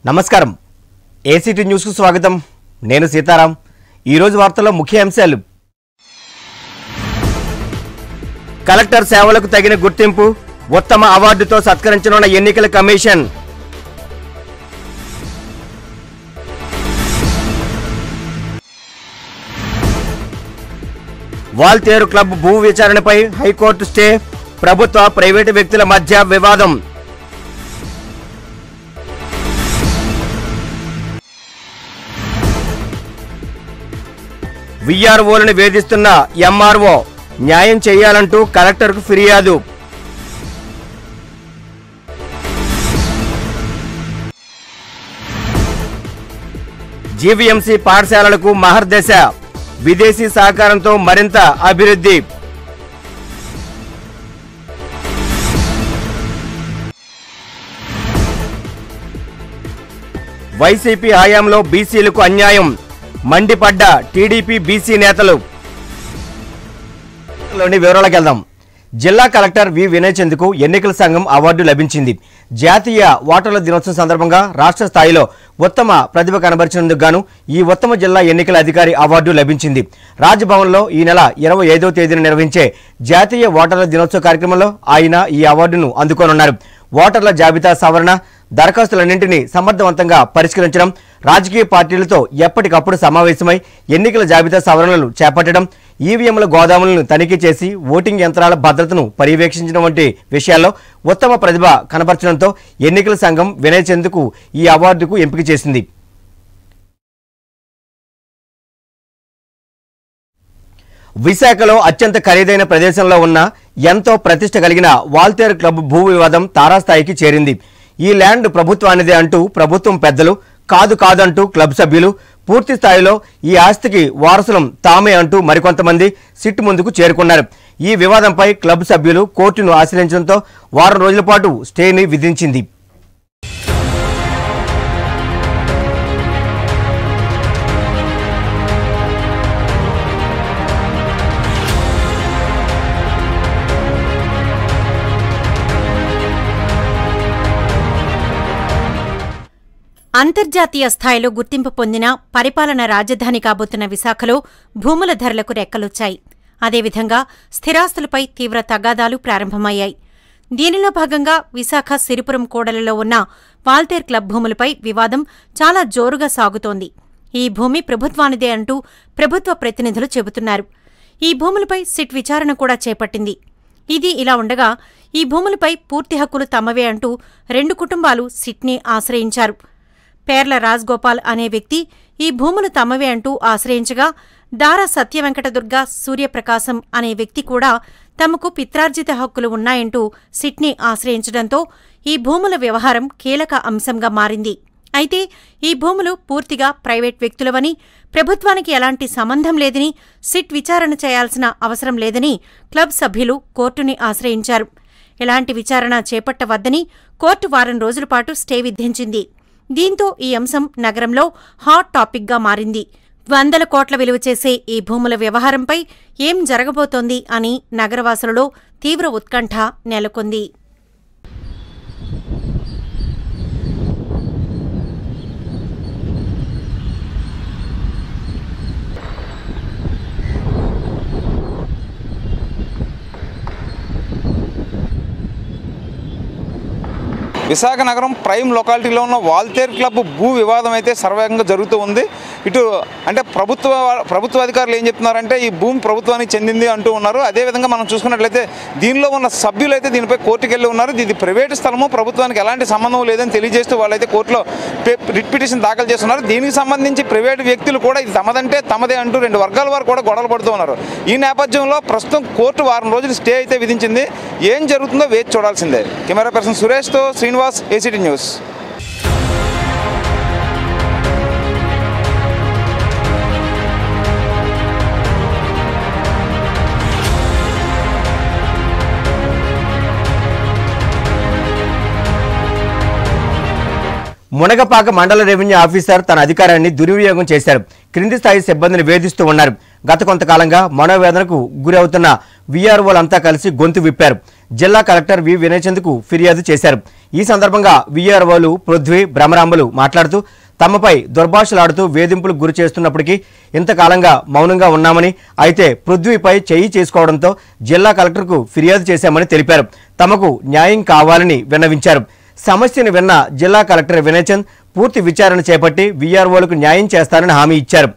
నమస్కారం ఏసీటీ న్యూస్కు స్వాగతం నేను సీతారాం ఈరోజు వార్తల్లో ముఖ్య అంశాలు కలెక్టర్ సేవలకు తగిన గుర్తింపు ఉత్తమ అవార్డుతో సత్కరించనున్న ఎన్నికల కమిషన్ వాల్తేరు క్లబ్ భూ విచారణపై హైకోర్టు స్టే ప్రభుత్వ ప్రైవేటు వ్యక్తుల మధ్య వివాదం విఆర్ఓలను వేధిస్తున్న ఎంఆర్ఓ న్యాయం చేయాలంటూ కలెక్టర్కు ఫిర్యాదు జీవీఎంసీ పాఠశాలలకు మహర్దశ విదేశీ సహకారంతో మరింత అభివృద్ధి వైసీపీ హయాంలో బీసీలకు అన్యాయం మండిపడ్డ టీడీపీ బీసీ నేతలు లోని వివరాలకు వెళ్దాం జిల్లా కలెక్టర్ వి వినయ్ చంద్కు ఎన్నికల సంఘం అవార్డు లభించింది జాతీయ ఓటర్ల దినోత్సవం సందర్భంగా రాష్ట్ర స్థాయిలో ఉత్తమ ప్రతిభ కనబరిచినందుకు గాను ఈ ఉత్తమ జిల్లా ఎన్నికల అధికారి అవార్డు లభించింది రాజ్భవన్లో ఈ నెల ఇరవై ఐదో తేదీన నిర్వహించే జాతీయ ఓటర్ల దినోత్సవ కార్యక్రమంలో ఆయన ఈ అవార్డును అందుకోనున్నారు ఓటర్ల జాబితా సవరణ దరఖాస్తులన్నింటినీ సమర్థవంతంగా పరిష్కరించడం రాజకీయ పార్టీలతో ఎప్పటికప్పుడు సమావేశమై ఎన్నికల జాబితా సవరణలు చేపట్టడం ఈవీఎంల గోదాములను తనిఖీ చేసి ఓటింగ్ యంత్రాల భద్రతను పర్యవేక్షించడం వంటి విషయాల్లో ఉత్తమ ప్రతిభ కనబరచడంతో ఎన్నికల సంఘం వినయ్ చంద్కు ఈ అవార్డుకు ఎంపిక చేసింది విశాఖలో అత్యంత ఖరీదైన ప్రదేశంలో ఉన్న ఎంతో ప్రతిష్ట కలిగిన వాల్తేరు క్లబ్ భూ వివాదం తారాస్థాయికి చేరింది ఈ ల్యాండ్ ప్రభుత్వానిదే అంటూ ప్రభుత్వం పెద్దలు కాదు కాదంటూ క్లబ్ సభ్యులు పూర్తి స్థాయిలో ఈ ఆస్తికి వారసులం తామే అంటూ మరికొంతమంది సిట్ ముందుకు చేరుకున్నారు ఈ వివాదంపై క్లబ్ సభ్యులు కోర్టును ఆశ్రయించడంతో వారం రోజుల పాటు స్టేని విధించింది అంతర్జాతీయ స్థాయిలో గుర్తింపు పొందిన పరిపాలన రాజధాని కాబోతున్న విశాఖలో భూముల ధరలకు రెక్కలొచ్చాయి అదేవిధంగా స్థిరాస్తులపై తీవ్ర తగాదాలు ప్రారంభమయ్యాయి దీనిలో భాగంగా విశాఖ సిరిపురం కూడలిలో ఉన్న వాల్తేర్ క్లబ్ భూములపై వివాదం చాలా జోరుగా సాగుతోంది ఈ భూమి ప్రభుత్వానిదే అంటూ ప్రభుత్వ ప్రతినిధులు చెబుతున్నారు ఈ భూములపై సిట్ విచారణ కూడా చేపట్టింది ఇది ఇలా ఉండగా ఈ భూములపై పూర్తి హక్కులు తమవే అంటూ రెండు కుటుంబాలు సిట్ని ఆశ్రయించారు పేర్ల రాజ్గోపాల్ అనే వ్యక్తి ఈ భూములు తమవే అంటూ ఆశ్రయించగా దార సత్యవెంకటదుర్గ సూర్యప్రకాశం అనే వ్యక్తి కూడా తమకు పిత్రార్జిత హక్కులు ఉన్నాయంటూ సిట్ని ఆశ్రయించడంతో ఈ భూముల వ్యవహారం కీలక అంశంగా మారింది అయితే ఈ భూములు పూర్తిగా ప్రైవేట్ వ్యక్తులవని ప్రభుత్వానికి ఎలాంటి సంబంధం లేదని సిట్ విచారణ చేయాల్సిన అవసరం లేదని క్లబ్ సభ్యులు కోర్టుని ఆశ్రయించారు ఎలాంటి విచారణ చేపట్టవద్దని కోర్టు వారం రోజుల పాటు స్టే విధించింది దీంతో ఈ అంశం నగరంలో హాట్ టాపిక్గా మారింది వందల కోట్ల విలువ చేసే ఈ భూముల వ్యవహారంపై ఏం జరగబోతోంది అని నగరవాసులలో తీవ్ర ఉత్కంఠ నెలకొంది విశాఖ నగరం ప్రైమ్ లొకాలిటీలో ఉన్న వాల్తేర్ క్లబ్ భూ వివాదం అయితే సర్వేగంగా జరుగుతూ ఉంది ఇటు అంటే ప్రభుత్వ ప్రభుత్వ అధికారులు ఏం చెప్తున్నారంటే ఈ భూమి ప్రభుత్వానికి చెందింది అంటూ ఉన్నారు అదేవిధంగా మనం చూసుకున్నట్లయితే దీనిలో ఉన్న సభ్యులు అయితే దీనిపై కోర్టుకు వెళ్ళి ఉన్నారు ఇది ప్రైవేట్ స్థలము ప్రభుత్వానికి ఎలాంటి సంబంధం లేదని తెలియజేస్తూ వాళ్ళైతే కోర్టులో పే- రిట్ పిటిషన్ దాఖలు చేస్తున్నారు దీనికి సంబంధించి ప్రైవేట్ వ్యక్తులు కూడా ఇది తమదంటే తమదే అంటూ రెండు వర్గాల వారు కూడా గొడవలు పడుతూ ఉన్నారు ఈ నేపథ్యంలో ప్రస్తుతం కోర్టు వారం రోజులు స్టే అయితే విధించింది ఏం జరుగుతుందో వేచి చూడాల్సిందే కెమెరా పర్సన్ సురేష్తో శ్రీనివాస్ ఏసీటీ న్యూస్ మునగపాక మండల రెవెన్యూ ఆఫీసర్ తన అధికారాన్ని దుర్వినియోగం చేశారు క్రింది స్థాయి సిబ్బందిని వేధిస్తూ ఉన్నారు గత కొంతకాలంగా మనోవేదనకు గురవుతున్న వీఆర్ఓలంతా కలిసి గొంతు విప్పారు జిల్లా కలెక్టర్ వి వినయచంద్కు ఫిర్యాదు చేశారు ఈ సందర్భంగా వీఆర్ఓలు పృథ్వీ భ్రమరాంబలు మాట్లాడుతూ తమపై దుర్భాషలాడుతూ వేధింపులకు గురి చేస్తున్నప్పటికీ ఇంతకాలంగా మౌనంగా ఉన్నామని అయితే పృథ్వీపై చేయి చేసుకోవడంతో జిల్లా కలెక్టర్కు ఫిర్యాదు చేశామని తెలిపారు తమకు న్యాయం కావాలని విన్నవించారు సమస్యను విన్న జిల్లా కలెక్టర్ వినయచంద్ పూర్తి విచారణ చేపట్టి వీఆర్ఓలకు న్యాయం చేస్తారని హామీ ఇచ్చారు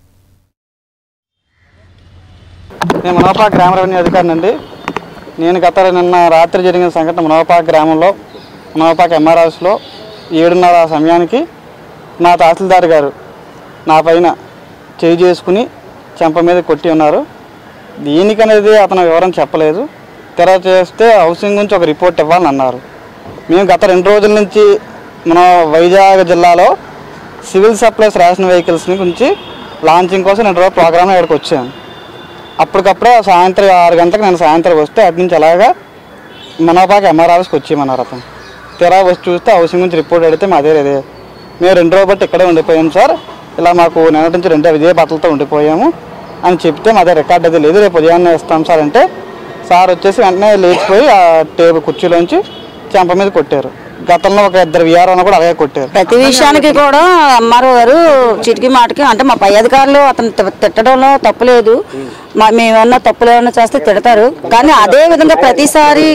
నేను మునవపా గ్రామ రెవెన్యూ అధికారినండి నేను గత నిన్న రాత్రి జరిగిన సంఘటన మునవపా గ్రామంలో మునవపాక ఎంఆర్ హౌస్లో ఏడున్నర సమయానికి నా తహసీల్దార్ గారు నా పైన చేయి చేసుకుని చెంప మీద కొట్టి ఉన్నారు దీనికనేది అతను వివరం చెప్పలేదు తెర చేస్తే హౌసింగ్ గురించి ఒక రిపోర్ట్ ఇవ్వాలని అన్నారు మేము గత రెండు రోజుల నుంచి మన వైజాగ్ జిల్లాలో సివిల్ సప్లైస్ రేషన్ వెహికల్స్ గురించి లాంచింగ్ కోసం రెండు రోజులు ప్రోగ్రామ్ ఇక్కడికి వచ్చాను అప్పటికప్పుడే సాయంత్రం ఆరు గంటలకు నేను సాయంత్రం వస్తే అటు నుంచి అలాగా మనోపాక ఎంఆర్ ఆఫీస్కి వచ్చేయమన్నారు అతను తీరా వచ్చి చూస్తే హౌసింగ్ నుంచి రిపోర్ట్ అడిగితే మాదే లేదే మేము రెండు రోజులు బట్టి ఇక్కడే ఉండిపోయాం సార్ ఇలా మాకు నిన్నటి నుంచి రెండు ఇదే బట్టలతో ఉండిపోయాము అని చెప్తే మాదే రికార్డ్ అది లేదు రేపు ఉదయాన్నే ఇస్తాం సార్ అంటే సార్ వచ్చేసి వెంటనే లేచిపోయి ఆ టేబుల్ కుర్చీలోంచి చెంప మీద కొట్టారు గతంలో ఒక ఇద్దరు విఆర్ఓను కూడా అలాగే కొట్టారు ప్రతి విషయానికి కూడా అమ్మారు గారు చిటికి మాటకి అంటే మా పై అధికారులు అతను తి- తిట్టడంలో తప్పు లేదు మా మేమేమన్నా తప్పులు ఏమన్నా చేస్తే తిడతారు కానీ అదే విధంగా ప్రతిసారి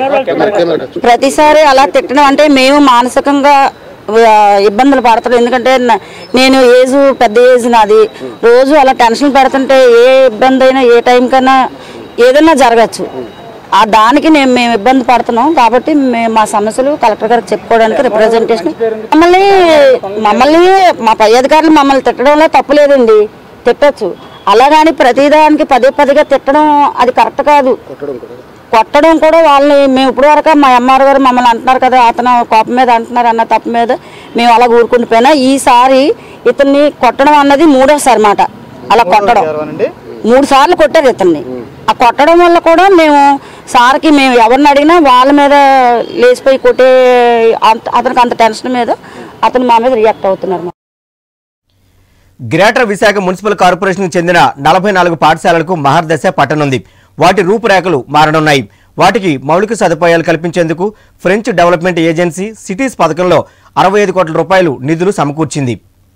ప్రతిసారి అలా తిట్టడం అంటే మేము మానసికంగా ఆ, ఇబ్బందులు పడతారు ఎందుకంటే న- నేను ఏజ్ పెద్ద ఏజ్ నాది రోజు అలా టెన్షన్ పెడుతుంటే ఏ ఇబ్బంది అయినా ఏ టైం కన్నా ఏదైనా జరగచ్చు ఆ దానికి నేను మేము ఇబ్బంది పడుతున్నాం కాబట్టి మేము మా సమస్యలు కలెక్టర్ గారికి చెప్పుకోవడానికి రిప్రజెంటేషన్ మమ్మల్ని మమ్మల్ని మా పై అధికారులు మమ్మల్ని తిట్టడంలో తప్పు లేదండి తిట్టచ్చు అలాగని ప్రతిదానికి పదే పదిగా తిట్టడం అది కరెక్ట్ కాదు కొట్టడం కూడా వాళ్ళని మేము ఇప్పుడు వరకు మా ఎంఆర్ గారు మమ్మల్ని అంటున్నారు కదా అతను కోపం మీద అంటున్నారు అన్న తప్పు మీద మేము అలా ఊరుకుండిపోయినా ఈసారి ఇతన్ని కొట్టడం అన్నది మూడోసారి మాట అలా కొట్టడం అండి మూడు సార్లు కొట్టారు ఇతన్ని ఆ కొట్టడం వల్ల కూడా మేము సార్కి మేము ఎవరిని అడిగినా వాళ్ళ మీద లేచిపోయి కొట్టే అంత- అతనికి అంత టెన్షన్ మీద అతను మా మీద రియాక్ట్ అవుతున్నారు గ్రేటర్ విశాఖ మున్సిపల్ కార్పొరేషన్కు చెందిన నలభై నాలుగు పాఠశాలలకు మహర్దశ పట్టనుంది వాటి రూపురేఖలు మారనున్నాయి వాటికి మౌలిక సదుపాయాలు కల్పించేందుకు ఫ్రెంచ్ డెవలప్మెంట్ ఏజెన్సీ సిటీస్ పథకంలో అరవై ఐదు కోట్ల రూపాయలు నిధులు సమకూర్చింది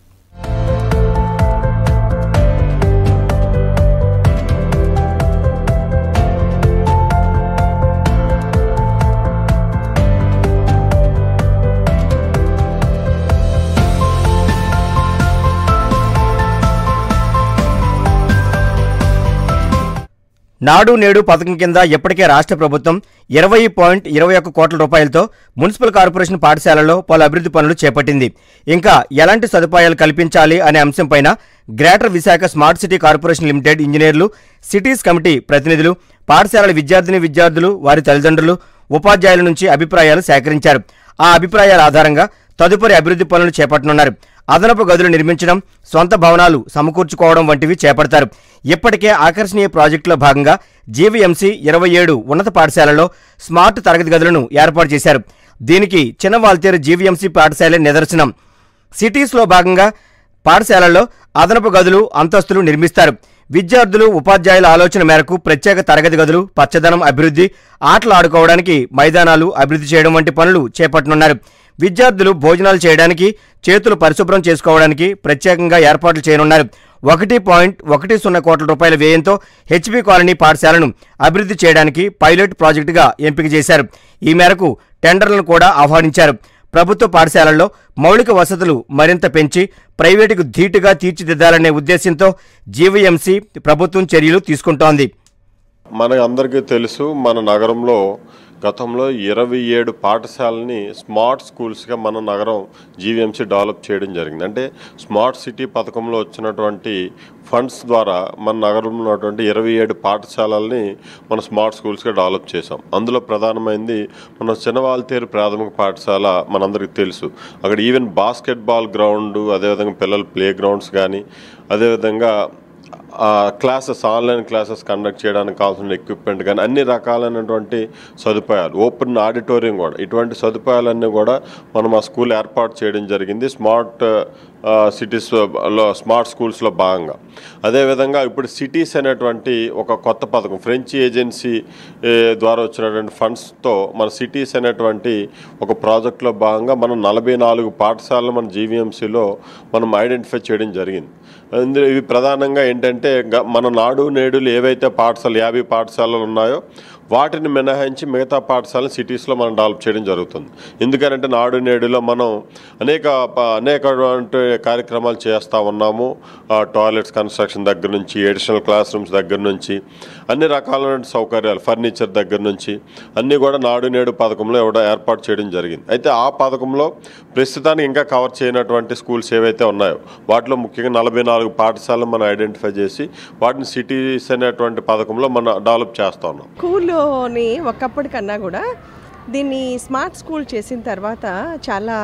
నాడు నేడు పథకం కింద ఇప్పటికే రాష్ట్ర ప్రభుత్వం ఇరవై పాయింట్ ఇరవై ఒక్క కోట్ల రూపాయలతో మున్సిపల్ కార్పొరేషన్ పాఠశాలలో పలు అభివృద్ధి పనులు చేపట్టింది ఇంకా ఎలాంటి సదుపాయాలు కల్పించాలి అనే అంశంపైన greater Visakha smart city corporation limited ఇంజనీర్లు సిటీస్ కమిటీ ప్రతినిధులు పాఠశాలల విద్యార్థిని విద్యార్థులు వారి తల్లిదండ్రులు ఉపాధ్యాయుల నుంచి అభిప్రాయాలు సేకరించారు ఆ అభిప్రాయాల ఆధారంగా తదుపరి అభివృద్ధి పనులు చేపట్టనున్నారు అదనపు గదులు నిర్మించడం సొంత భవనాలు సమకూర్చుకోవడం వంటివి చేపడతారు ఇప్పటికే ఆకర్షణీయ ప్రాజెక్టులో భాగంగా జీవీఎంసీ ఇరవై ఏడు ఉన్నత పాఠశాలలో స్మార్ట్ తరగతి గదులను ఏర్పాటు చేశారు దీనికి చిన్న వాల్తేరు జీవీఎంసీ పాఠశాలే నిదర్శనం సిటీస్లో భాగంగా పాఠశాలల్లో అదనపు గదులు అంతస్తులు నిర్మిస్తారు విద్యార్థులు ఉపాధ్యాయుల ఆలోచన మేరకు ప్రత్యేక తరగతి గదులు పచ్చదనం అభివృద్ధి ఆటలు ఆడుకోవడానికి మైదానాలు అభివృద్ధి చేయడం వంటి పనులు చేపట్టనున్నారు విద్యార్థులు భోజనాలు చేయడానికి చేతులు పరిశుభ్రం చేసుకోవడానికి ప్రత్యేకంగా ఏర్పాట్లు చేయనున్నారు ఒకటి పాయింట్ ఒకటి సున్నా కోట్ల రూపాయల వ్యయంతో హెచ్పి కాలనీ పాఠశాలను అభివృద్ధి చేయడానికి పైలట్ ప్రాజెక్టుగా ఎంపిక చేశారు ఈ మేరకు టెండర్లను కూడా ఆహ్వానించారు ప్రభుత్వ పాఠశాలల్లో మౌలిక వసతులు మరింత పెంచి ప్రైవేటుకు ధీటుగా తీర్చిదిద్దాలనే ఉద్దేశంతో జీవీఎంసీ ప్రభుత్వం చర్యలు తీసుకుంటోంది మన అందరికీ తెలుసు మన నగరంలో గతంలో ఇరవై ఏడు పాఠశాలని స్మార్ట్ స్కూల్స్గా మన నగరం జీవీఎంసీ డెవలప్ చేయడం జరిగింది అంటే స్మార్ట్ సిటీ పథకంలో వచ్చినటువంటి ఫండ్స్ ద్వారా మన నగరంలో ఉన్నటువంటి ఇరవై ఏడు పాఠశాలల్ని మన స్మార్ట్ స్కూల్స్గా డెవలప్ చేసాం అందులో ప్రధానమైనది మన చిన్నవాల్తేరు ప్రాథమిక పాఠశాల మనందరికీ తెలుసు అక్కడ ఈవెన్ బాస్కెట్బాల్ గ్రౌండ్ అదేవిధంగా పిల్లల ప్లే గ్రౌండ్స్ కానీ అదేవిధంగా ఆ క్లాసెస్ ఆన్లైన్ క్లాసెస్ కండక్ట్ చేయడానికి కావాల్సిన ఎక్విప్మెంట్ కానీ అన్ని రకాలైనటువంటి సదుపాయాలు ఓపెన్ ఆడిటోరియం కూడా ఇటువంటి సదుపాయాలన్నీ కూడా మనం ఆ స్కూల్ ఏర్పాటు చేయడం జరిగింది స్మార్ట్ సిటీస్ లో స్మార్ట్ స్కూల్స్లో భాగంగా అదేవిధంగా ఇప్పుడు సిటీస్ అనేటువంటి ఒక కొత్త పథకం ఫ్రెంచ్ ఏజెన్సీ ఏ, ద్వారా వచ్చినటువంటి ఫండ్స్తో మన సిటీస్ అనేటువంటి ఒక ప్రాజెక్ట్లో భాగంగా మనం నలభై నాలుగు పాఠశాలలు మన జీవీఎంసీలో మనం ఐడెంటిఫై చేయడం జరిగింది ఇందులో ఇవి ప్రధానంగా ఏంటంటే గ- మన నాడు నేడులు ఏవైతే పాఠశాలలు యాభై పాఠశాలలు ఉన్నాయో వాటిని మినహాయించి మిగతా పాఠశాలను సిటీస్లో మనం డెవలప్ చేయడం జరుగుతుంది ఎందుకంటే నాడు నేడులో మనం అనేక ప- అనేకటువంటి కార్యక్రమాలు చేస్తూ ఉన్నాము ఆ, టాయిలెట్స్ కన్స్ట్రక్షన్ దగ్గర నుంచి ఎడిషనల్ క్లాస్ రూమ్స్ దగ్గర నుంచి అన్ని రకాలైన సౌకర్యాలు ఫర్నిచర్ దగ్గర నుంచి అన్నీ కూడా నాడు నేడు పథకంలో ఇవ్వడం ఏర్పాటు చేయడం జరిగింది అయితే ఆ పథకంలో ప్రస్తుతానికి ఇంకా కవర్ చేయనటువంటి స్కూల్స్ ఏవైతే ఉన్నాయో వాటిలో ముఖ్యంగా నలభై నాలుగు పాఠశాలను మనం ఐడెంటిఫై చేసి వాటిని సిటీస్ అనేటువంటి పథకంలో మనం డెవలప్ చేస్తా ఉన్నాం స్కూల్లోని ఒకప్పటికన్నా కూడా దీన్ని స్మార్ట్ స్కూల్ చేసిన తర్వాత చాలా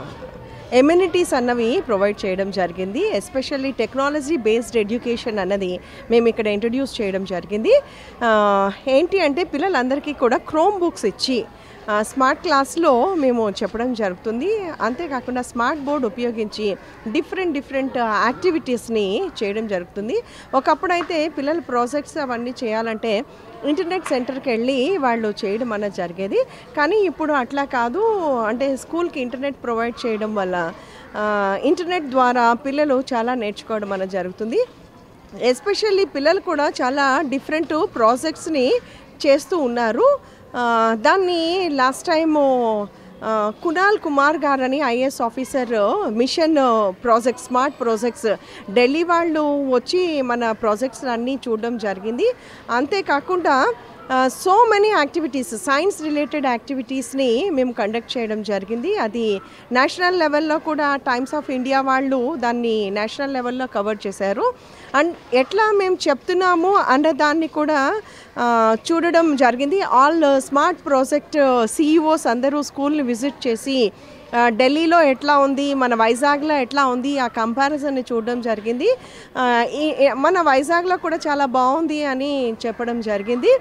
ఎమ్యూనిటీస్ అన్నవి ప్రొవైడ్ చేయడం జరిగింది ఎస్పెషల్లీ టెక్నాలజీ బేస్డ్ ఎడ్యుకేషన్ అన్నది మేము ఇక్కడ ఇంట్రడ్యూస్ చేయడం జరిగింది ఆ, ఏంటి అంటే పిల్లలందరికీ కూడా క్రోమ్ బుక్స్ ఇచ్చి ఆ, స్మార్ట్ క్లాస్లో మేము చెప్పడం జరుగుతుంది అంతేకాకుండా స్మార్ట్ బోర్డ్ ఉపయోగించి డిఫరెంట్ డిఫరెంట్ యాక్టివిటీస్ని చేయడం జరుగుతుంది ఒకప్పుడైతే పిల్లల ప్రాజెక్ట్స్ అవన్నీ చేయాలంటే ఇంటర్నెట్ సెంటర్కి వెళ్ళి వాళ్ళు చేయడం అన్నది జరిగేది కానీ ఇప్పుడు అట్లా కాదు అంటే స్కూల్కి ఇంటర్నెట్ ప్రొవైడ్ చేయడం వల్ల ఆ, ఇంటర్నెట్ ద్వారా పిల్లలు చాలా నేర్చుకోవడం అన్నది జరుగుతుంది ఎస్పెషల్లీ పిల్లలు కూడా చాలా డిఫరెంట్ ప్రాజెక్ట్స్ని చేస్తూ ఉన్నారు ఆ, దాన్ని లాస్ట్ టైము ఆ, కునాల్ కుమార్ గారని IAS officer mission project smart projects Delhi వాళ్ళు వచ్చి మన ప్రాజెక్ట్స్ అన్నీ చూడడం జరిగింది అంతేకాకుండా so many activities science related యాక్టివిటీస్ని మేము కండక్ట్ చేయడం జరిగింది అది నేషనల్ లెవెల్లో కూడా టైమ్స్ ఆఫ్ ఇండియా వాళ్ళు దాన్ని నేషనల్ లెవెల్లో కవర్ చేశారు అండ్ ఎట్లా మేము చెప్తున్నాము అన్న దాన్ని కూడా ఆ, చూడడం జరిగింది ఆల్ స్మార్ట్ ప్రాజెక్ట్ సిఇఓస్ అందరూ స్కూల్ని విజిట్ చేసి ఆ, ఢిల్లీలో ఎట్లా ఉంది మన వైజాగ్లో ఎట్లా ఉంది ఆ కంపారిజన్ని చూడడం జరిగింది ఆ, ఈ- ఈ- మన వైజాగ్లో కూడా చాలా బాగుంది అని చెప్పడం జరిగింది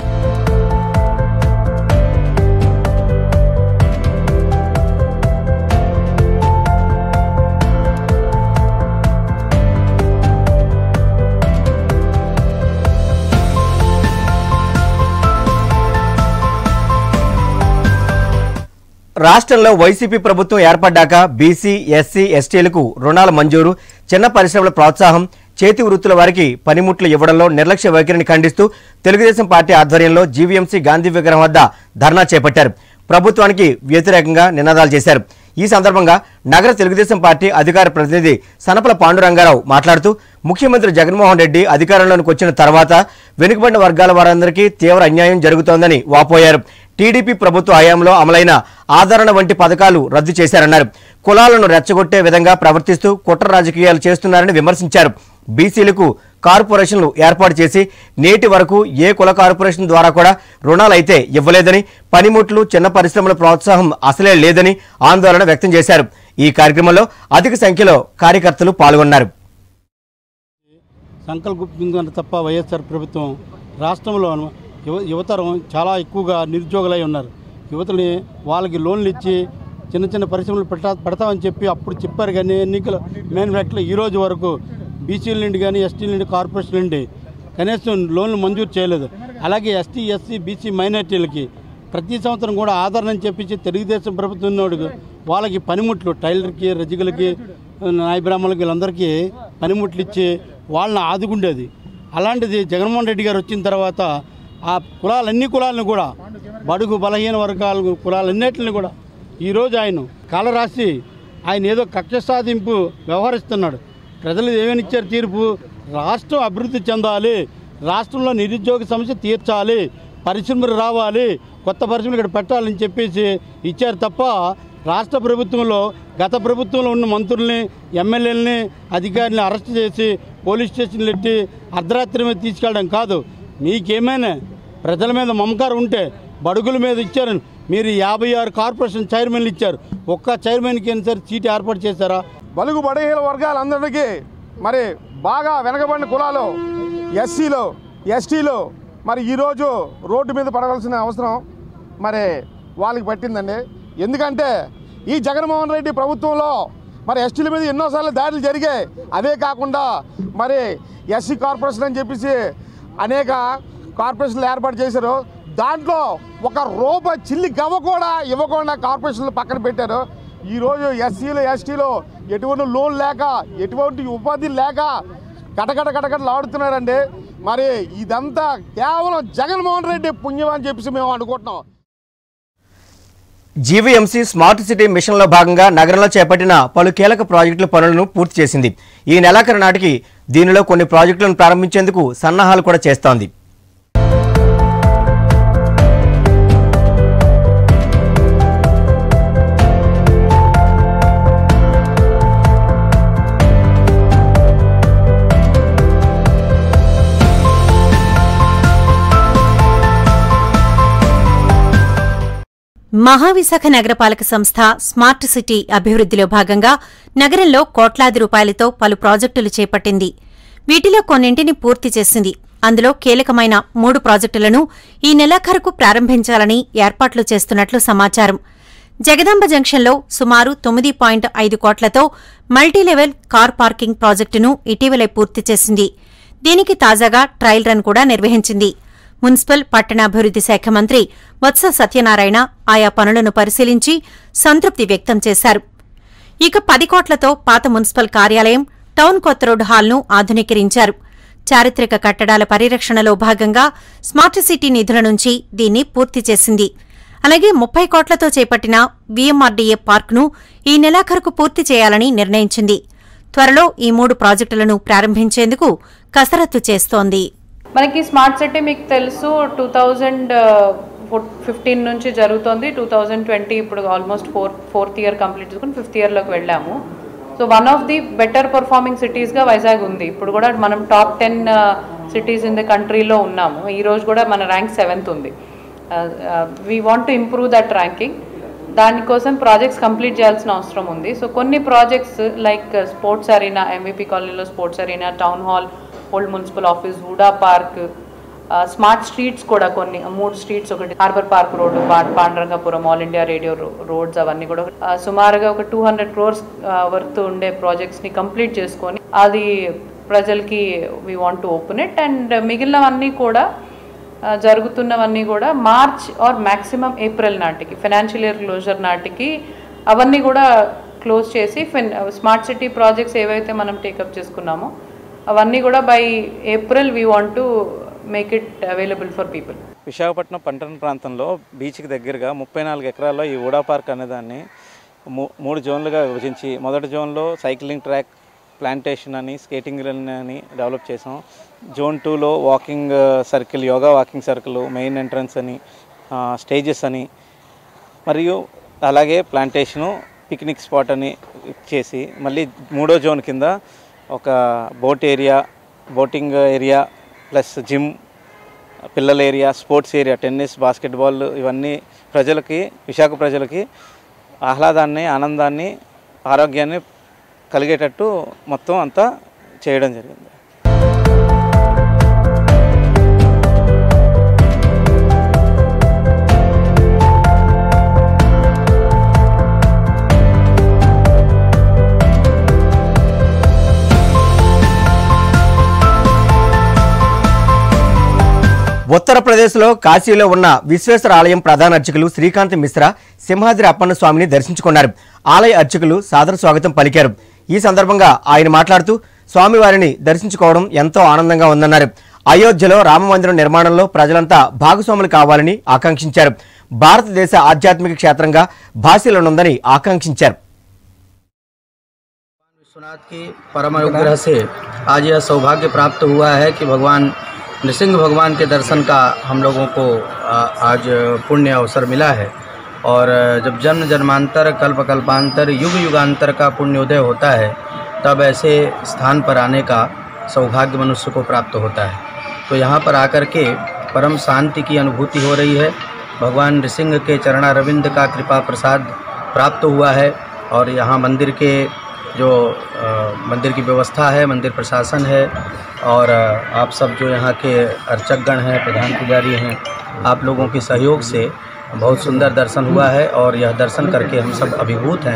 రాష్ట్రంలో వైసీపీ ప్రభుత్వం ఏర్పడ్డాక బీసీ ఎస్సీ ఎస్టీలకు రుణాల మంజూరు చిన్న పరిశ్రమల ప్రోత్సాహం చేతి వృత్తుల వారికి పనిముట్లు ఇవ్వడంలో నిర్లక్ష్య వైఖరిని ఖండిస్తూ తెలుగుదేశం పార్టీ ఆధ్వర్యంలో జీవీఎంసీ గాంధీ విగ్రహం వద్ద ధర్నా చేపట్టారు ప్రభుత్వానికి వ్యతిరేకంగా నినాదాలు చేశారు ఈ సందర్భంగా నగర తెలుగుదేశం పార్టీ అధికార ప్రతినిధి సనపల పాండురంగారావు మాట్లాడుతూ ముఖ్యమంత్రి జగన్మోహన్ రెడ్డి అధికారంలోకి వచ్చిన తర్వాత వెనుకబడిన వర్గాల వారందరికీ తీవ్ర అన్యాయం జరుగుతోందని వాపోయారు టీడీపీ ప్రభుత్వ హయాంలో అమలైన ఆదరణ వంటి పథకాలు రద్దు చేశారన్నారు కులాలను రెచ్చగొట్టే విధంగా ప్రవర్తిస్తూ కుట్ర రాజకీయాలు చేస్తున్నారని విమర్శించారు బీసీలకు కార్పొరేషన్లు ఏర్పాటు చేసి నేటి వరకు ఏ కుల కార్పొరేషన్ ద్వారా కూడా రుణాలైతే ఇవ్వలేదని పనిముట్లు చిన్న పరిశ్రమల ప్రోత్సాహం అసలే లేదని ఆందోళన వ్యక్తం చేశారు ఈ కార్యక్రమంలో అధిక సంఖ్యలో కార్యకర్తలు పాల్గొన్నారు సంకల్పించారు తప్ప వైఎస్ఆర్ ప్రభుత్వం రాష్ట్రంలో యువ యువతరం చాలా ఎక్కువగా నిరుద్యోగులై ఉన్నారు యువతని వాళ్ళకి లోన్లు ఇచ్చి చిన్న చిన్న పరిశ్రమలు పెట్టా పెడతామని చెప్పి అప్పుడు చెప్పారు కానీ ఎన్నికల మేనిఫెక్టోలో ఈ రోజు వరకు బీసీల నుండి కానీ ఎస్టీల నుండి కార్పొరేషన్ నుండి కనీసం లోన్లు మంజూరు చేయలేదు అలాగే ఎస్టీ ఎస్సీ బీసీ మైనార్టీలకి ప్రతి సంవత్సరం కూడా ఆదరణ అని చెప్పించి తెలుగుదేశం ప్రభుత్వం ఉన్నోడు వాళ్ళకి పనిముట్లు టైలర్కి రజికలకి నాయ బ్రాహ్మణులకి వీళ్ళందరికీ పనిముట్లు ఇచ్చి వాళ్ళని ఆదుకుండేది అలాంటిది జగన్మోహన్ రెడ్డి గారు వచ్చిన తర్వాత ఆ కులాలన్ని కులాలను కూడా బడుగు బలహీన వర్గాల కులాలన్నిటిని కూడా ఈరోజు ఆయన కాలరాసి ఆయన ఏదో కక్ష సాధింపు వ్యవహరిస్తున్నాడు ప్రజలు ఏమని ఇచ్చారు తీర్పు రాష్ట్రం అభివృద్ధి చెందాలి రాష్ట్రంలో నిరుద్యోగ సమస్య తీర్చాలి పరిశ్రమలు రావాలి కొత్త పరిశ్రమలు ఇక్కడ పెట్టాలని చెప్పేసి ఇచ్చారు తప్ప రాష్ట్ర ప్రభుత్వంలో గత ప్రభుత్వంలో ఉన్న మంత్రుల్ని ఎమ్మెల్యేలని అధికారులని అరెస్ట్ చేసి పోలీస్ స్టేషన్లు ఎట్టి అర్ధరాత్రి మీద తీసుకెళ్ళడం కాదు మీకేమైనా ప్రజల మీద మమకారం ఉంటే బడుగుల మీద ఇచ్చారు మీరు యాభై ఆరు కార్పొరేషన్ చైర్మన్లు ఇచ్చారు ఒక్క చైర్మన్కి అయినా సరే సీట్ ఏర్పాటు చేశారా బలుగు బడహీన వర్గాలందరికీ మరి బాగా వెనకబడిన కులాలు ఎస్సీలు ఎస్టీలు మరి ఈరోజు రోడ్డు మీద పడవలసిన అవసరం మరి వాళ్ళకి పట్టిందండి ఎందుకంటే ఈ జగన్మోహన్ రెడ్డి ప్రభుత్వంలో మరి ఎస్టీల మీద ఎన్నోసార్లు దాడులు జరిగాయి అదే కాకుండా మరి ఎస్సీ కార్పొరేషన్ అని చెప్పేసి అనేక కార్పొరేషన్లు ఏర్పాటు చేశారు దాంట్లో ఒక రూపాయి చిల్లి గవ్వ కూడా ఇవ్వకుండా కార్పొరేషన్లు పక్కన పెట్టారు ఈరోజు ఎస్సీలు ఎస్టీలు ఎటువంటి లోన్ లేక ఎటువంటి ఉపాధి లేక కటకట కటకటలు ఆడుతున్నారండి మరి ఇదంతా కేవలం జగన్మోహన్ రెడ్డి పుణ్యం అని చెప్పేసి మేము అనుకుంటున్నాం జీవీఎంసీ స్మార్ట్ సిటీ మిషన్లో భాగంగా నగరంలో చేపట్టిన పలు కీలక ప్రాజెక్టుల పనులను పూర్తి చేసింది ఈ నెలాఖరు నాటికి దీనిలో కొన్ని ప్రాజెక్టులను ప్రారంభించేందుకు సన్నాహాలు కూడా చేస్తోంది మహావిశాఖ నగరపాలక సంస్థ స్మార్ట్ సిటీ అభివృద్ధిలో భాగంగా నగరంలో కోట్లాది రూపాయలతో పలు ప్రాజెక్టులు చేపట్టింది వీటిలో కొన్నింటిని పూర్తి చేసింది అందులో కీలకమైన మూడు ప్రాజెక్టులను ఈ నెలాఖరుకు ప్రారంభించాలని ఏర్పాట్లు చేస్తున్నట్లు సమాచారం జగదాంబ జంక్షన్లో సుమారు తొమ్మిది పాయింట్ ఐదు కోట్లతో మల్టీలెవెల్ కార్ పార్కింగ్ ప్రాజెక్టును ఇటీవలే పూర్తి చేసింది దీనికి తాజాగా ట్రయల్ రన్ కూడా నిర్వహించింది మున్సిపల్ పట్టణాభివృద్ది శాఖ మంత్రి వత్స సత్యనారాయణ ఆయా పనులను పరిశీలించి సంతృప్తి వ్యక్తం చేశారు ఇక పది కోట్లతో పాత మున్సిపల్ కార్యాలయం టౌన్ కొత్త రోడ్ హాల్ను ఆధునీకరించారు చారిత్రక కట్టడాల పరిరక్షణలో భాగంగా స్మార్ట్ సిటీ నిధుల నుంచి దీన్ని పూర్తి చేసింది అలాగే ముప్పై కోట్లతో చేపట్టిన వీఎంఆర్డీఏ పార్క్ను ఈ నెలాఖరుకు పూర్తి చేయాలని నిర్ణయించింది త్వరలో ఈ మూడు ప్రాజెక్టులను ప్రారంభించేందుకు కసరత్తు చేస్తోంది మనకి స్మార్ట్ సిటీ మీకు తెలుసు టూ థౌజండ్ ఫిఫ్టీన్ నుంచి జరుగుతోంది టూ థౌజండ్ ట్వంటీ ఇప్పుడు almost four fourth year complete చేసుకుని ఫిఫ్త్ ఇయర్లోకి వెళ్ళాము so one of the better performing సిటీస్గా వైజాగ్ ఉంది ఇప్పుడు కూడా మనం top ten cities in the కంట్రీలో ఉన్నాము ఈ రోజు కూడా మన ర్యాంక్ సెవెంత్ ఉంది we want to improve that ranking దానికోసం ప్రాజెక్ట్స్ కంప్లీట్ చేయాల్సిన అవసరం ఉంది సో కొన్ని projects like sports arena MVP కాలనీలో sports arena town hall old municipal office Hooda park smart streets కూడా కొన్ని మూడు స్ట్రీట్స్ ఒకటి harbour park road Pandurangapuram All India Radio roads అవన్నీ కూడా ఆ, సుమారుగా ఒక టూ హండ్రెడ్ క్రోర్స్ వర్త్ ఉండే ప్రాజెక్ట్స్ని కంప్లీట్ చేసుకొని అది ప్రజలకి we want to open it and మిగిలినవన్నీ కూడా ఆ, జరుగుతున్నవన్నీ కూడా మార్చ్ ఆర్ మ్యాక్సిమం ఏప్రిల్ నాటికి ఫైనాన్షియల్ ఇయర్ క్లోజర్ నాటికి అవన్నీ కూడా క్లోజ్ చేసి ఫిన్ స్మార్ట్ సిటీ ప్రాజెక్ట్స్ ఏవైతే మనం టేకప్ చేసుకున్నామో అవన్నీ కూడా by April we want to make it available for people Visakhapatnam పట్టణ ప్రాంతంలో బీచ్కి దగ్గరగా ముప్పై నాలుగు ఎకరాల్లో ఈ ఊడా పార్క్ అనేదాన్ని మూ- మూడు జోన్లుగా విభజించి మొదటి జోన్లో సైక్లింగ్ ట్రాక్ ప్లాంటేషన్ అని స్కేటింగ్ రన్ అని డెవలప్ చేసాం జోన్ టూలో walking circle yoga walking circle main entrance అని ఆ, స్టేజెస్ అని మరియు అలాగే ప్లాంటేషను పిక్నిక్ స్పాట్ అని చేసి మళ్ళీ మూడో జోన్ కింద ఒక boat area boating area plus gym పిల్లల area sports area tennis basketball ఇవన్నీ ప్రజలకి విశాఖ ప్రజలకి ఆహ్లాదాన్ని ఆనందాన్ని ఆరోగ్యాన్ని కలిగేటట్టు మొత్తం అంతా చేయడం జరిగింది ఉత్తరప్రదేశ్లో కాశీలో ఉన్న విశ్వేశ్వర ఆలయం ప్రధాన అర్చకులు శ్రీకాంత్ మిశ్రా సింహాద్రి అప్పన్న స్వామిని దర్శించుకున్నారు ఆలయ అర్చకులు సాదర స్వాగతం పలికారు ఈ సందర్భంగా ఆయన మాట్లాడుతూ స్వామివారిని దర్శించుకోవడం ఎంతో ఆనందంగా ఉందన్నారు అయోధ్యలో రామమందిరం నిర్మాణంలో ప్రజలంతా భాగస్వాములు కావాలని ఆకాంక్షించారు భారతదేశ ఆధ్యాత్మిక క్షేత్రంగా భాషలోనుందని ఆకాంక్షించారు विश्वनाथ की परम अनुग्रह से आज यह सौभाग्य प्राप्त हुआ है कि भगवान नृसिंह भगवान के दर्शन का हम लोगों को आ, आज पुण्य अवसर मिला है और जब जन्म जन्मांतर कल्प कल्पांतर युग युगांतर का पुण्य उदय होता है तब ऐसे स्थान पर आने का सौभाग्य मनुष्य को प्राप्त होता है तो यहाँ पर आकर के परम शांति की अनुभूति हो रही है भगवान नृसिंह के चरणारविंद का कृपा प्रसाद प्राप्त हुआ है और यहाँ मंदिर के जो अ, मंदिर की व्यवस्था है मंदिर प्रशासन है और अ, आप सब जो यहाँ के अर्चकगण हैं प्रधान पुजारी हैं आप लोगों के सहयोग से बहुत सुंदर दर्शन हुआ है और यह दर्शन करके हम सब अभिभूत हैं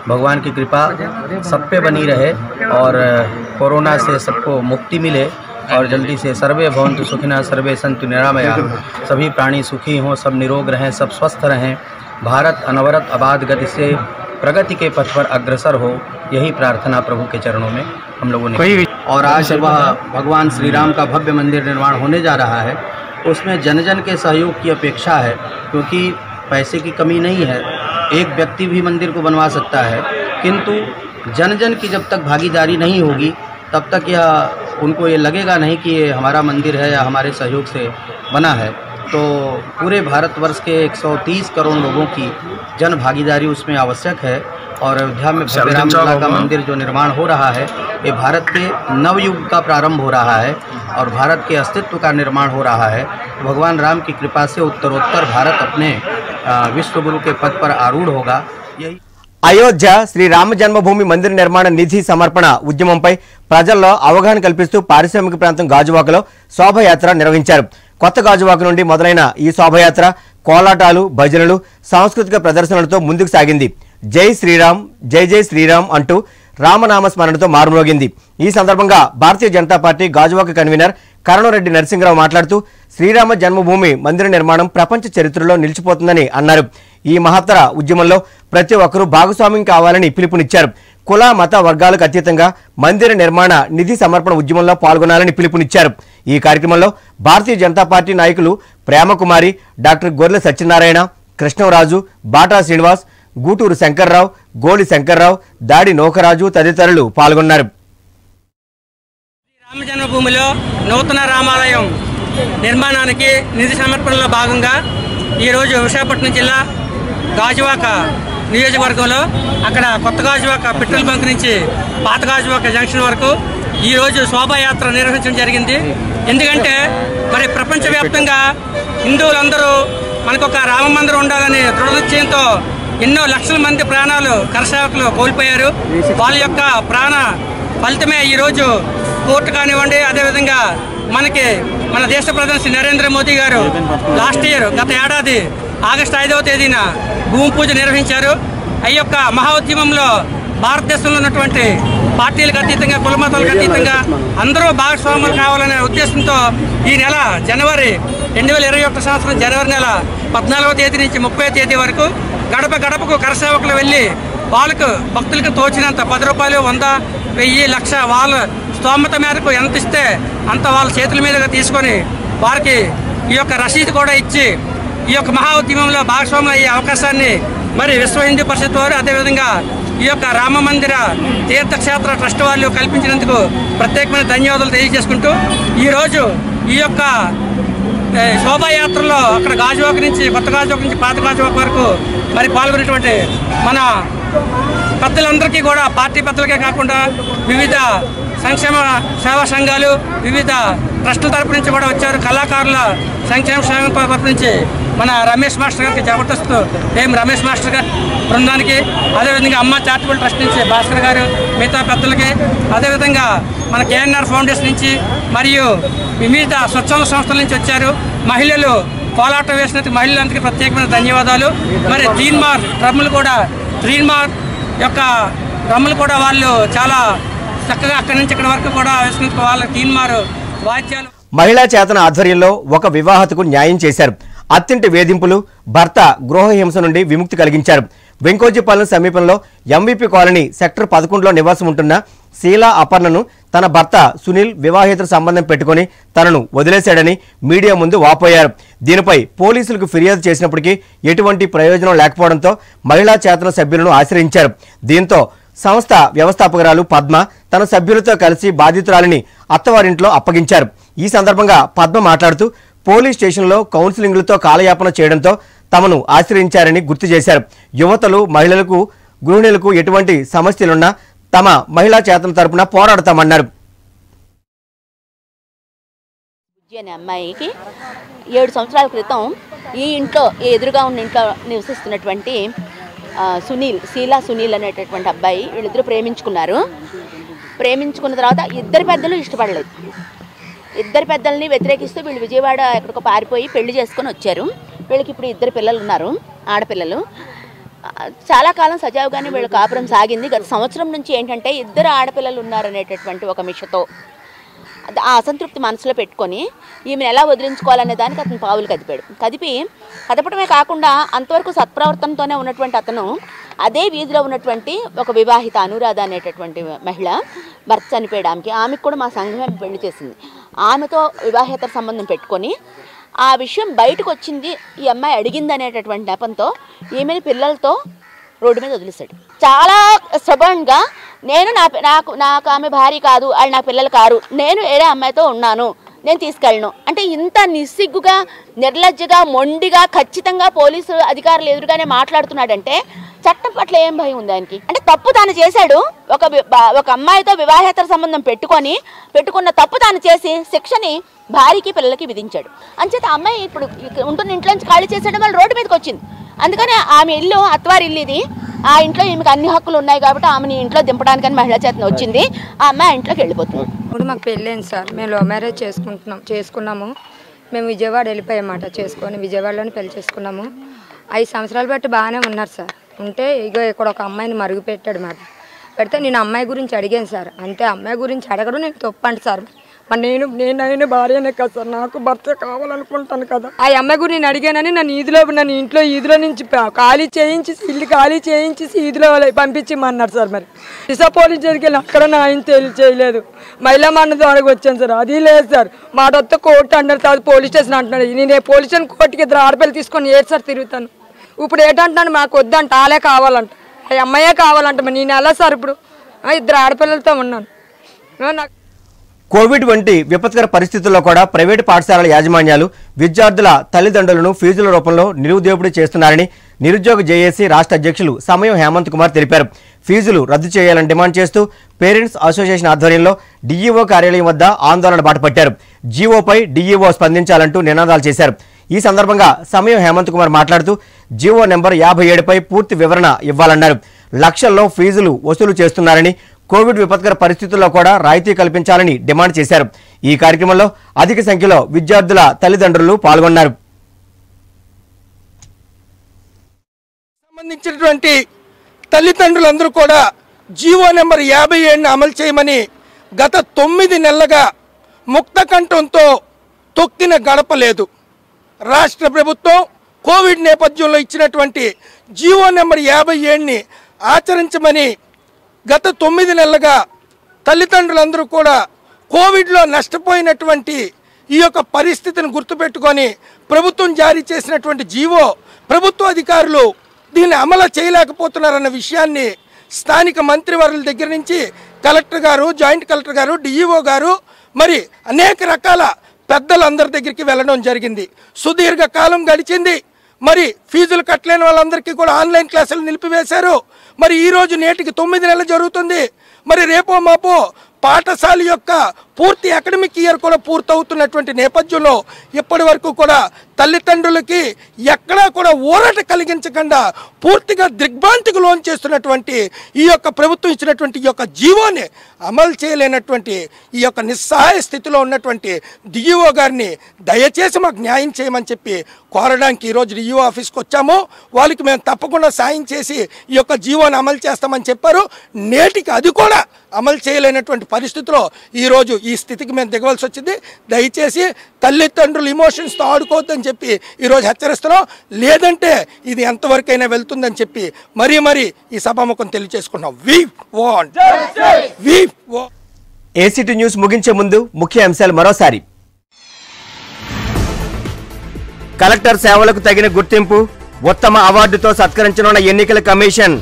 भगवान की कृपा सब पे बनी रहे और कोरोना से सबको मुक्ति मिले और जल्दी से सर्वे भवंतु सुखिना सर्वे संतु निरामया सभी प्राणी सुखी हों सब निरोग रहें सब स्वस्थ रहें भारत अनवरत आबाद गति से प्रगति के पथ पर अग्रसर हो यही प्रार्थना प्रभु के चरणों में हम लोगों ने की। और आज वह भगवान श्री राम का भव्य मंदिर निर्माण होने जा रहा है उसमें जन जन के सहयोग की अपेक्षा है क्योंकि पैसे की कमी नहीं है एक व्यक्ति भी मंदिर को बनवा सकता है किंतु जन जन की जब तक भागीदारी नहीं होगी तब तक यह उनको ये लगेगा नहीं कि ये हमारा मंदिर है या हमारे सहयोग से बना है तो पूरे भारतवर्ष के 130 करोड़ लोगों की जन भागीदारी उसमें आवश्यक है और अयोध्या में भव्य रामलला का मंदिर जो निर्माण हो रहा है ये भारत के नवयुग का प्रारंभ हो रहा है और भारत के अस्तित्व का निर्माण हो रहा है तो भगवान राम की कृपा से उत्तरोत्तर भारत अपने अ, विश्व गुरु के पद पर आरूढ़ होगा यही అయోధ్య శ్రీ రామ జన్మభూమి మందిర నిర్మాణ నిధి సమర్పణ ఉద్యమంపై ప్రజల్లో అవగాహన కల్పిస్తూ పారిశ్రామిక ప్రాంతం గాజువాకలో శోభయాత్ర నిర్వహించారు కొత్త గాజువాక నుండి మొదలైన ఈ శోభయాత్ర కోలాటాలు భజనలు సాంస్కృతిక ప్రదర్శనలతో ముందుకు సాగింది జై శ్రీరామ్ జై జై శ్రీరామ్ అంటూ రామనామ స్మరణతో మారుమోగింది ఈ సందర్భంగా భారతీయ జనతా పార్టీ గాజువాక కన్వీనర్ కరణరెడ్డి నరసింహరావు మాట్లాడుతూ శ్రీరామ జన్మభూమి మందిర నిర్మాణం ప్రపంచ చరిత్రలో నిలిచిపోతుందని అన్నారు ఈ మహత్తర ఉద్యమంలో ప్రతి ఒక్కరూ భాగస్వామ్యం కావాలని పిలుపునిచ్చారు కుల మత వర్గాలకు అతీతంగా మందిర నిర్మాణ నిధి సమర్పణ ఉద్యమంలో పాల్గొనాలని పిలుపునిచ్చారు ఈ కార్యక్రమంలో భారతీయ జనతా పార్టీ నాయకులు ప్రేమకుమారి డాక్టర్ గొర్రెల సత్యనారాయణ కృష్ణరాజు బాటా శ్రీనివాస్ గూటూరు శంకర్రావు గోలి శంకర్రావు దాడి నోకరాజు తదితరులు పాల్గొన్నారు రామ జన్మభూమిలో నూతన రామాలయం నిర్మాణానికి నిధి సమర్పణలో భాగంగా ఈరోజు విశాఖపట్నం జిల్లా గాజువాక నియోజకవర్గంలో అక్కడ కొత్త గాజువాక పెట్రోల్ బంక్ నుంచి పాత గాజువాక జంక్షన్ వరకు ఈరోజు శోభాయాత్ర నిర్వహించడం జరిగింది ఎందుకంటే మరి ప్రపంచవ్యాప్తంగా హిందువులందరూ మనకు ఒక రామ మందిరం ఉండాలని దృఢ నిశ్చయంతో ఎన్నో లక్షల మంది ప్రాణాలు కరసేవకులు కోల్పోయారు వాళ్ళ యొక్క ప్రాణ ఫలితమే ఈరోజు కోర్టు కానివ్వండి అదేవిధంగా మనకి మన దేశ ప్రధాని శ్రీ నరేంద్ర మోదీ గారు లాస్ట్ ఇయర్ గత ఏడాది ఆగస్టు ఐదవ తేదీన భూమి పూజ నిర్వహించారు ఈ యొక్క మహా ఉద్యమంలో భారతదేశంలో ఉన్నటువంటి పార్టీలకు అతీతంగా కులమతాలకు అతీతంగా అందరూ భాగస్వాములు కావాలనే ఉద్దేశంతో ఈ నెల జనవరి రెండు వేల ఇరవై ఒకటి సంవత్సరం జనవరి నెల పద్నాలుగవ తేదీ నుంచి ముప్పై తేదీ వరకు గడప గడపకు కరసేవకులు వెళ్ళి వాళ్ళకు భక్తులకు తోచినంత పది రూపాయలు వంద వెయ్యి లక్ష వాళ్ళ స్తోమత మేరకు ఎంత ఇస్తే అంత వాళ్ళ చేతుల మీదుగా తీసుకొని వారికి ఈ యొక్క రసీదు కూడా ఇచ్చి ఈ యొక్క మహా ఉద్యమంలో భాగస్వాములు అయ్యే అవకాశాన్ని మరి విశ్వ హిందూ పరిషత్ వారు అదేవిధంగా ఈ యొక్క రామ మందిర తీర్థక్షేత్ర ట్రస్ట్ వాళ్ళు కల్పించినందుకు ప్రత్యేకమైన ధన్యవాదాలు తెలియజేసుకుంటూ ఈరోజు ఈ యొక్క ఏ, శోభాయాత్రలో అక్కడ గాజువాక నుంచి కొత్త గాజువాక నుంచి పాత గాజువాక వరకు మరి పాల్గొనేటువంటి మన పెద్దలందరికీ కూడా పార్టీ పెద్దలకే కాకుండా వివిధ సంక్షేమ సేవా సంఘాలు వివిధ ట్రస్టుల తరపు నుంచి కూడా వచ్చారు కళాకారుల సంక్షేమ సంఘం తరపు నుంచి మన రమేష్ మాస్టర్ గారికి జబర్దస్త్ ఏం రమేష్ మాస్టర్ గారి బృందానికి అదేవిధంగా అమ్మ చారిటబుల్ ట్రస్ట్ నుంచి భాస్కర్ గారు మిగతా పెద్దలకి అదేవిధంగా మన కేఎన్ఆర్ ఫౌండేషన్ నుంచి మరియు వివిధ స్వచ్ఛంద సంస్థల నుంచి వచ్చారు మహిళలు కోలాటం వేసినందుకు మహిళలందరికీ ప్రత్యేకమైన ధన్యవాదాలు మరి తీన్మార్ డ్రమ్ములు కూడా తీన్మార్ యొక్క డ్రమ్ములు కూడా వాళ్ళు చాలా చక్కగా అక్కడి నుంచి ఇక్కడి వరకు కూడా వేసినందుకు వాళ్ళ తీన్మార్ వాద్యాలు మహిళా చేతన ఆధ్వర్యంలో ఒక వివాహతకు న్యాయం చేశారు అత్తింటి వేధింపులు భర్త గృహ హింస నుండి విముక్తి కలిగించారు వెంకోజీపాలెం సమీపంలో ఎంవీపీ కాలనీ సెక్టర్ పదకొండులో నివాసం ఉంటున్న శీలా అపర్ణను తన భర్త సునీల్ వివాహేతర సంబంధం పెట్టుకొని తనను వదిలేశాడని మీడియా ముందు వాపోయారు దీనిపై పోలీసులకు ఫిర్యాదు చేసినప్పటికీ ఎటువంటి ప్రయోజనం లేకపోవడంతో మహిళా చేతన సభ్యులను ఆశ్రయించారు దీంతో సంస్థ వ్యవస్థాపకురాలు పద్మ తన సభ్యులతో కలిసి బాధితురాలిని అత్తవారింట్లో అప్పగించారు ఈ సందర్భంగా పద్మ మాట్లాడుతూ పోలీస్ స్టేషన్లో కౌన్సిలింగ్లతో కాలయాపన చేయడంతో తమను ఆశ్రయించారని గుర్తు చేశారు యువతలు మహిళలకు గృహిణులకు ఎటువంటి సమస్యలున్నా తమ మహిళా చేతన తరపున పోరాడతామన్నారు బుజ్జి అనే అమ్మాయికి ఏడు సంవత్సరాల క్రితం ఈ ఇంట్లో ఈ ఎదురుగా ఉన్న ఇంట్లో నివసిస్తున్నటువంటి ఆ, సునీల్ శీలా సునీల్ అనేటటువంటి అబ్బాయి వీళ్ళిద్దరూ ప్రేమించుకున్నారు ప్రేమించుకున్న తర్వాత ఇద్దరు పెద్దలు ఇష్టపడలేదు ఇద్దరు పెద్దల్ని వ్యతిరేకిస్తూ వీళ్ళు విజయవాడ ఎక్కడికో పారిపోయి పెళ్లి చేసుకొని వచ్చారు వీళ్ళకి ఇప్పుడు ఇద్దరు పిల్లలు ఉన్నారు ఆడపిల్లలు చాలా కాలం సజావుగానే వీళ్ళ కాపురం సాగింది గత సంవత్సరం నుంచి ఏంటంటే ఇద్దరు ఆడపిల్లలు ఉన్నారనేటటువంటి ఒక మిషతో అది ఆ అసంతృప్తి మనసులో పెట్టుకొని ఈమెను ఎలా వదిలించుకోవాలనే దానికి అతను పావులు కదిపాడు కదిపి కదపడమే కాకుండా అంతవరకు సత్ప్రవర్తనతోనే ఉన్నటువంటి అతను అదే వీధిలో ఉన్నటువంటి ఒక వివాహిత అనురాధ అనేటటువంటి మహిళ భర్త చనిపోయాడు ఆమెకి ఆమెకు కూడా మా సంఘమే పెళ్లి చేసింది ఆమెతో వివాహేతర సంబంధం పెట్టుకొని ఆ విషయం బయటకు వచ్చింది ఈ అమ్మాయి అడిగింది అనేటటువంటి నెపంతో ఈమెని పిల్లలతో రోడ్డు మీద వదిలేశాడు చాలా స్టబర్న్గా నేను నా నాకు నాకు ఆమె భార్య కాదు వాళ్ళు నా పిల్లలు కారు నేను వేరే అమ్మాయితో ఉన్నాను నేను తీసుకెళ్ళను అంటే ఇంత నిస్సిగ్గుగా నిర్లజ్జగా మొండిగా ఖచ్చితంగా పోలీసు అధికారులు ఎదురుగానే మాట్లాడుతున్నాడంటే చట్టం పట్ల ఏం భయం ఉంది ఆయనకి అంటే తప్పు తాను చేశాడు ఒక వి- బా- ఒక అమ్మాయితో వివాహేతర సంబంధం పెట్టుకొని పెట్టుకున్న తప్పు తాను చేసి శిక్షని భార్యకి పిల్లలకి విధించాడు అంచేత ఆ అమ్మాయి ఇప్పుడు ఇక్కడ ఉంటున్న ఇంట్లోంచి ఖాళీ చేసేయడం వల్ల రోడ్డు మీదకి వచ్చింది అందుకని ఆమె ఇల్లు అత్వారి ఇల్లు ఇది ఆ ఇంట్లో ఈమెకు అన్ని హక్కులు ఉన్నాయి కాబట్టి ఆమెని ఇంట్లో దింపడానికని మహిళా చేతన వచ్చింది ఆ అమ్మాయి ఆ ఇంట్లోకి వెళ్ళిపోతుంది ఇప్పుడు మాకు పెళ్ళైంది సార్ మేము లవ్ మ్యారేజ్ చేసుకుంటున్నాం చేసుకున్నాము మేము విజయవాడ వెళ్ళిపోయామాట చేసుకొని విజయవాడలోనే పెళ్లి చేసుకున్నాము ఐదు సంవత్సరాలు బట్టి బాగానే ఉన్నారు సార్ ఉంటే ఇగో ఇక్కడ ఒక అమ్మాయిని మరుగు పెట్టాడు మాట పెడితే నేను అమ్మాయి గురించి అడిగాను సార్ అంతే అమ్మాయి గురించి అడగడం నేను తప్పండి సార్ మరి నేను నేను భార్యనే కదా సార్ నాకు భర్త కావాలనుకుంటాను కదా ఆ అమ్మాయి గురించి నేను అడిగానని నన్ను ఈదిలో నన్ను ఇంట్లో ఈదిలో నుంచి ప- ఖాళీ చేయించి ఇల్లు ఖాళీ చేయించి ఈదిలో పంపించమన్నారు సార్ మరి దిశ పోలీస్ స్టేషన్కి వెళ్ళి అక్కడ నా ఆయన తెలి చేయలేదు మహిళా మన ద్వారా వచ్చాను సార్ అది లేదు సార్ మాట వస్తే కోర్టు అంటారు తర్వాత పోలీస్ స్టేషన్ అంటున్నాడు నేను పోలీస్ స్టేషన్ కోర్టుకి ఇద్దరు ఆడపిల్లలు తీసుకొని ఏడు సార్ తిరుగుతాను ఇప్పుడు ఏంటంటాను మాకు వద్దంట ఆలే కావాలంట ఆ అమ్మాయే కావాలంట మరి నేను ఎలా సార్ ఇప్పుడు ఆ, ఇద్దరు ఆడపిల్లలతో ఉన్నాను ఆ, నాకు కోవిడ్ వంటి విపత్కర పరిస్థితుల్లో కూడా ప్రైవేటు పాఠశాలల యాజమాన్యాలు విద్యార్థుల తల్లిదండ్రులను ఫీజుల రూపంలో నిలువుదేపుడు చేస్తున్నారని నిరుద్యోగ జేఏసీ రాష్ట్ర అధ్యక్షులు సమయం హేమంత్ కుమార్ తెలిపారు ఫీజులు రద్దు చేయాలని డిమాండ్ చేస్తూ పేరెంట్స్ అసోసియేషన్ ఆధ్వర్యంలో డీఈఓ కార్యాలయం వద్ద ఆందోళన బాటపట్టారు జీవోపై డీఈఓ స్పందించాలంటూ నినాదాలు చేశారు ఈ సందర్భంగా సమయం హేమంత్ కుమార్ మాట్లాడుతూ జీవో నెంబర్ యాభై ఏడుపై పూర్తి వివరణ ఇవ్వాలన్నారు లక్షల్లో ఫీజులు వసూలు చేస్తున్నారని కోవిడ్ విపత్కర పరిస్థితుల్లో కూడా రాయితీ కల్పించాలని డిమాండ్ చేశారు ఈ కార్యక్రమంలో అధిక సంఖ్యలో విద్యార్థుల తల్లిదండ్రులు పాల్గొన్నారు సంబంధించినటువంటి తల్లిదండ్రులందరూ కూడా జీవో నెంబర్ యాభై ఏడుని అమలు చేయమని గత తొమ్మిది నెలలుగా ముక్త కంఠంతో తొక్కిన గడప లేదు రాష్ట్ర ప్రభుత్వం కోవిడ్ నేపథ్యంలో ఇచ్చినటువంటి జీవో నెంబర్ యాభై ఏడుని ఆచరించమని గత తొమ్మిది నెలలుగా తల్లిదండ్రులందరూ కూడా కోవిడ్లో నష్టపోయినటువంటి ఈ యొక్క పరిస్థితిని గుర్తుపెట్టుకొని ప్రభుత్వం జారీ చేసినటువంటి జీవో ప్రభుత్వ అధికారులు దీన్ని అమలు చేయలేకపోతున్నారన్న విషయాన్ని స్థానిక మంత్రివర్యుల దగ్గర నుంచి కలెక్టర్ గారు జాయింట్ కలెక్టర్ గారు డిఈఓ గారు మరి అనేక రకాల పెద్దలందరి దగ్గరికి వెళ్ళడం జరిగింది సుదీర్ఘ కాలం గడిచింది మరి ఫీజులు కట్టలేని వాళ్ళందరికీ కూడా ఆన్లైన్ క్లాసులు నిలిపివేశారు మరి ఈ రోజు నేటికి తొమ్మిది నెలలు జరుగుతుంది మరి రేపో మాపో పాఠశాల యొక్క పూర్తి అకాడమిక్ ఇయర్ కూడా పూర్తవుతున్నటువంటి నేపథ్యంలో ఇప్పటి వరకు కూడా తల్లిదండ్రులకి ఎక్కడా కూడా ఊరట కలిగించకుండా పూర్తిగా దిగ్భ్రాంతికి లోన్ చేస్తున్నటువంటి ఈ యొక్క ప్రభుత్వం ఇచ్చినటువంటి ఈ యొక్క జీవోని అమలు చేయలేనటువంటి ఈ యొక్క నిస్సహాయ స్థితిలో ఉన్నటువంటి డిఈఓ గారిని దయచేసి మాకు న్యాయం చేయమని చెప్పి కోరడానికి ఈరోజు డిఈఓ ఆఫీస్కి వచ్చాము వాళ్ళకి మేము తప్పకుండా సాయం చేసి ఈ యొక్క జీవోని అమలు చేస్తామని చెప్పారు నేటికి అది కూడా అమలు చేయలేనటువంటి పరిస్థితిలో ఈరోజు ఈ స్థితికి మేము దిగవలసి వచ్చింది దయచేసి తల్లిదండ్రులు ఇమోషన్స్తో ఆడుకోవద్దని చెప్పి ఈరోజు హెచ్చరిస్తున్నాం లేదంటే ఇది ఎంతవరకైనా వెళ్తుందని చెప్పి మరీ మరీ ఈ సభాముఖం తెలియజేసుకున్నాం we want we ACT news ముగించే ముందు ముఖ్య అంశాలు మరోసారి కలెక్టర్ సేవలకు తగిన గుర్తింపు ఉత్తమ అవార్డుతో సత్కరించనున్న ఎన్నికల కమిషన్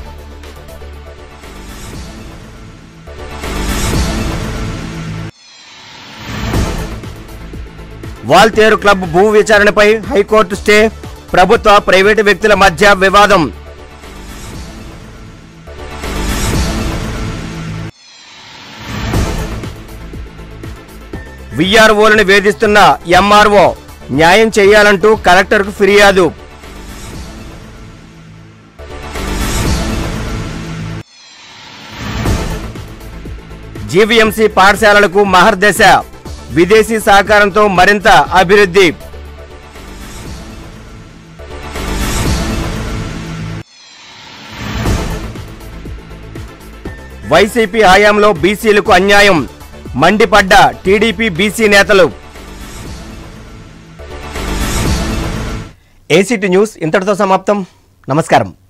వాల్తేరు క్లబ్ భూ విచారణపై హైకోర్టు స్టే ప్రభుత్వ ప్రైవేటు వ్యక్తుల మధ్య వివాదం విఆర్ఓలను వేధిస్తున్న ఎంఆర్ఓ న్యాయం చేయాలంటూ కలెక్టర్కు ఫిర్యాదు జీవీఎంసీ పాఠశాలలకు మహర్దశ విదేశీ సహకారంతో మరింత అభివృద్ధి వైసీపీ హయాంలో బీసీలకు అన్యాయం మండిపడ్డ టీడీపీ బీసీ నేతలు ఏసీటీ న్యూస్ ఇంతటితో సమాప్తం నమస్కారం